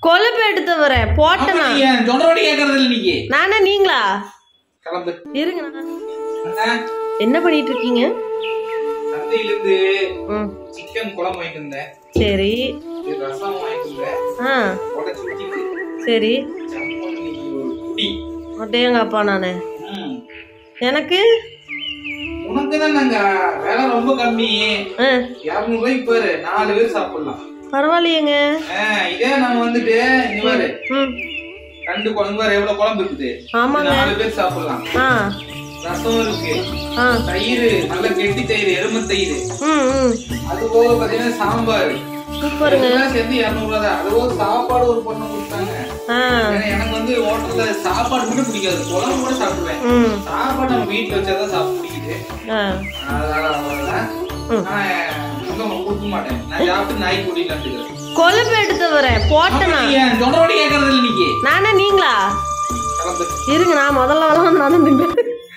கொழுப்பு எடுத்து வரேன் போட்டனா ஆமா, ஏன் சொன்னபடி கேக்குறது இல்ல நீங்க நானா நீங்களா கிளம்பு இருங்க நான். அண்ணா, என்ன பண்ணிட்டு இருக்கீங்க சந்தையில இருந்து ம் சிக்கன் குழம்பு வாங்கிட்டு வந்தேன் சரி இது ரசம் வாங்கிட்டு வந்தேன் ஆ உடச்சு ஊத்திட்டு சரி சம்பளம் இன்னைக்கு ஒரு குடி அட்டேங்கப்பா நானு ம். எனக்கு உனக்கு தான் நாங்க விலை ரொம்ப கம்மி ஆ இருநூறு ரூபாய்க்கு பாரு நாலு பேர் சாப்பிடலாம் பரவாயில்லையேங்க ஆ, இதே நம்ம வந்துட்டு இங்க பாரு ம் ரெண்டு குழம்பு பாரு எவ்வளவு குழம்பு இருக்குது ஆமாங்க நாலு பேர் சாப்பிடலாம் ஆ ரசம் இருக்கு ஆ தயிர் நல்ல கெட்டி தயிர் எருமை தயிர் ம் ம் அது போக பாத்தீங்கன்னா சாம்பார் சூப்பருங்க இதெல்லாம் சேர்ந்து இருநூறு ரூபா தான் அது போக சாப்பாடு ஒரு பொண்ணு கொடுத்தாங்க ஆ ஏன்னா எனக்கு வந்து ஹோட்டல்ல சாப்பாடு மட்டும் பிடிக்காது குழம்பு கூட சாப்பிடுவேன் ம் சாப்பாடு நம்ம வீட்டுல வச்சாதான் சாப்பிட பிடிக்குது ஆ அதனால அவ்வளவுதான். ம். ஆனா, வந்து உங்களுக்கு கொடுக்க மாட்டேன் நான் சாப்பிட்டு நாய் கூட்டிட்டு வந்துக்கிறேன் கொழுப்பு எடுத்து வரேன் போட்டனா ஏன் சொன்னபடி கேக்குறது இல்ல நீங்க நானா நீங்களா கிளம்பு இருங்க நான் முதல்ல வந்து நானும் திம்பேன்